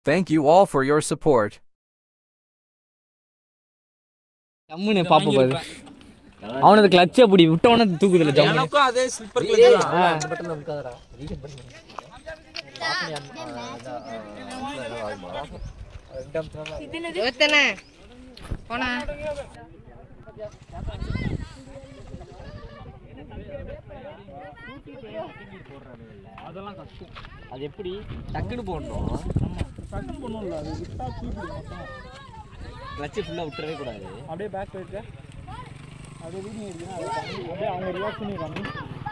Thank you all for your support. ஜம்முன்னு பாப்ப பாரு அவனது கிளச்ச அப்படி விட்டவன தூக்குதுல ஜம்மு எனக்கும் அதே ஸ்லிப்பர் எத்தனை போனா அது எப்படி டக்குன்னு போடணும் கிளச்சு ஃபுல்லா விட்டுறவே கூடாது அப்படியே பேக் போயிட்டு அப்படியே வீடியோ எடுக்கணும் அது பண்ணி, அப்படியே அவங்க ரியாக்ட் பண்ணிடுறாங்க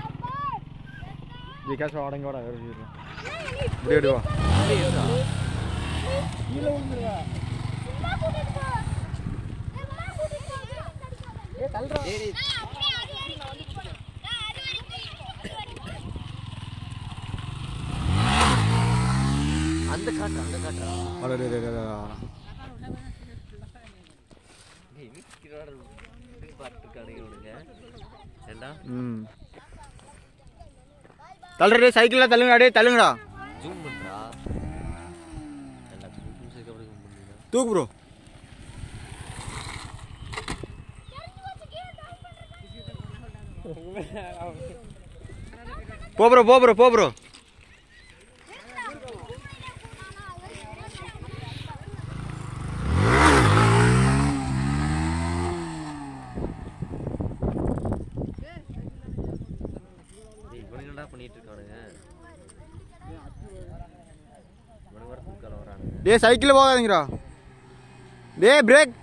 விகாஸ் அடங்க வாடா இப்படி எடுவா கீழே விழுந்துருவா அந்த காட்டு அந்த காட்டுறா அட டே, டே, டே, டே. ம் தள்ளுறே சைக்கிள்ல தள்ளுங்கடா டேய் தள்ளுங்கடா ஜூம் பண்றா தூக்கு ப்ரோ போ ப்ரோ போ ப்ரோ போ ப்ரோ இவனுங்க என்ன பண்ணிட்டு இருக்கானுங்க இவனுங்க வர தூக்கால வரானுங்க டேய் சைக்கிள் போகாதீங்கடா டேய் பிரேக்